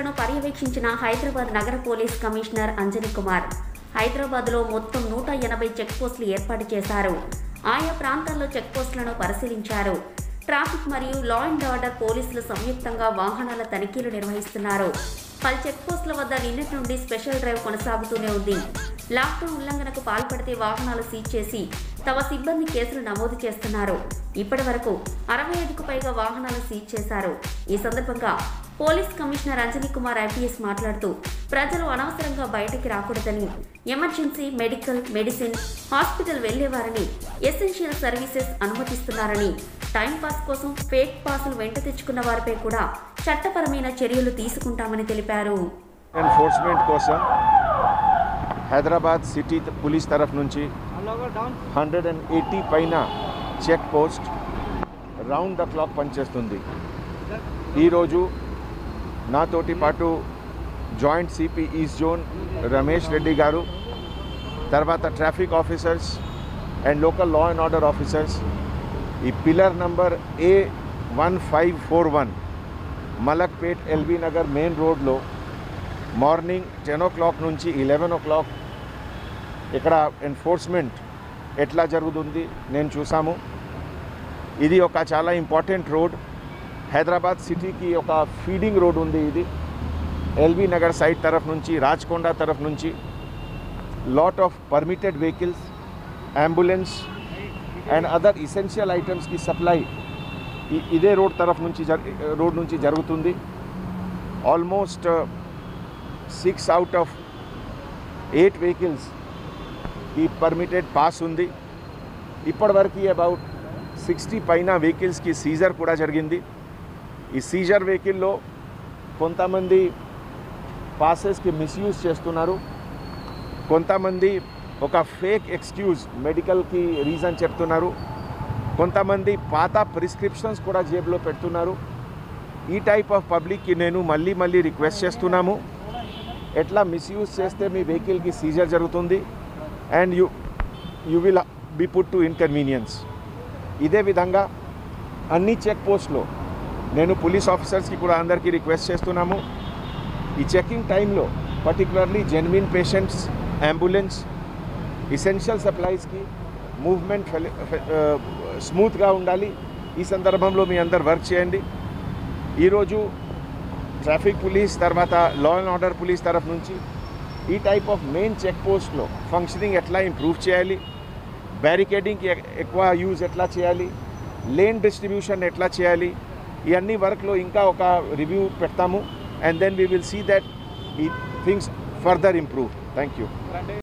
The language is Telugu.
ఏర్పాట్లను పర్యవేక్షించిన హైదరాబాద్ నగర పోలీస్ కమిషనర్ అంజనీ కుమార్ హైదరాబాద్లో మొత్తం నూట ఎనభై చెక్ పోస్టులు ఏర్పాటు చేశారు ఆయా ప్రాంతాల్లో చెక్ పోస్టులను పరిశీలించారు ట్రాఫిక్ మరియు లా అండ్ ఆర్డర్ పోలీసులు సంయుక్తంగా వాహనాల తనిఖీలు నిర్వహిస్తున్నారు పలు చెక్ పోస్టుల వద్ద నిన్నటి నుండి స్పెషల్ డ్రైవ్ కొనసాగుతూనే ఉంది లాక్డౌన్ ఉల్లంఘనకు పాల్పడితే వాహనాలు సీజ్ చేసి తమ సిబ్బంది కేసులు నమోదు చేస్తున్నారు ఇప్పటి వరకు అరవై ఐదుకు పైగా వాహనాలు సీజ్ చేశారు ఈ సందర్భంగా police commissioner Anjani Kumar IPS మాట్లాడుతూ ప్రజలు అనవసరంగా బయటికి రాకూడదని ఎమర్జెన్సీ మెడికల్ మెడిసిన్ హాస్పిటల్ వెళ్లేవారని ఎసెన్షియల్ సర్వీసెస్ అనుమతిస్తున్నారని టైంపాస్ కోసం ఫేక్ పాసులు వెంట తెచ్చుకున్న వారిపై కూడా చట్టపరమైన చర్యలు తీసుకుంటామని తెలిపారు ఎన్ఫోర్స్మెంట్ కోసం హైదరాబాద్ సిటీ పోలీస్ తరఫు నుంచి హండ్రెడ్ అండ్ ఎయిటీ పైన check post round the clock పనిచేస్తుంది ఈరోజు నాతోటి పాటు joint CP east zone Ramesh Reddy గారు తర్వాత traffic officers and local law and order officers ఈ pillar number A one five four one Malakpet LB Nagar main రోడ్లో మార్నింగ్ టెన్ ఓ క్లాక్ నుంచి ఇలెవెన్ ఓ క్లాక్ ఇక్కడ ఎన్ఫోర్స్మెంట్ ఎట్లా జరుగుతుంది నేను చూసాము ఇది ఒక చాలా ఇంపార్టెంట్ రోడ్ హైదరాబాద్ సిటీకి ఒక ఫీడింగ్ రోడ్ ఉంది ఇది ఎల్బీ నగర్ సైడ్ తరఫు నుంచి రాచకొండ తరఫు నుంచి lot of permitted vehicles ambulance and other essential ఐటమ్స్కి సప్లై ఈ- ఇదే రోడ్ తరఫు నుంచి జర్ రోడ్ నుంచి జరుగుతుంది almost six out of eight vehicles ఈ పర్మిటెడ్ పాస్ ఉంది ఇప్పటివరకు అబౌట్ సిక్స్టీ పైన వెహికల్స్కి సీజర్ కూడా జరిగింది ఈ సీజర్ వెహికల్లో కొంతమంది పాసెస్కి మిస్యూజ్ చేస్తున్నారు కొంతమంది ఒక ఫేక్ ఎక్స్క్యూజ్ మెడికల్కి రీజన్ చెప్తున్నారు కొంతమంది పాత ప్రిస్క్రిప్షన్స్ కూడా జేబులో పెడుతున్నారు ఈ టైప్ ఆఫ్ పబ్లిక్కి నేను మళ్ళీ మళ్ళీ రిక్వెస్ట్ చేస్తున్నాము ఎట్లా మిస్యూజ్ చేస్తే మీ వెహికల్కి సీజర్ జరుగుతుంది and you you will be put to inconvenience ఇదే విధంగా అన్ని చెక్ పోస్ట్లో నేను పోలీస్ ఆఫీసర్స్కి కూడా అందరికీ రిక్వెస్ట్ చేస్తున్నాము ఈ చెకింగ్ టైంలో particularly genuine patients ambulance essential సప్లైస్కి మూవ్మెంట్ స్మూత్గా ఉండాలి ఈ సందర్భంలో మీ అందరు వర్క్ చేయండి ఈరోజు ట్రాఫిక్ పోలీస్ తర్వాత లా అండ్ ఆర్డర్ పోలీస్ తరఫు నుంచి ఈ టైప్ ఆఫ్ మెయిన్ చెక్ పోస్ట్లో ఫంక్షనింగ్ ఎట్లా ఇంప్రూవ్ చేయాలి బ్యారికేడింగ్కి ఎక్కువ యూజ్ ఎట్లా చేయాలి లేన్ డిస్ట్రిబ్యూషన్ ఎట్లా చేయాలి ఇవన్నీ వర్క్లో ఇంకా ఒక రివ్యూ పెడతాము and then we will see that ఈ things further improve thank you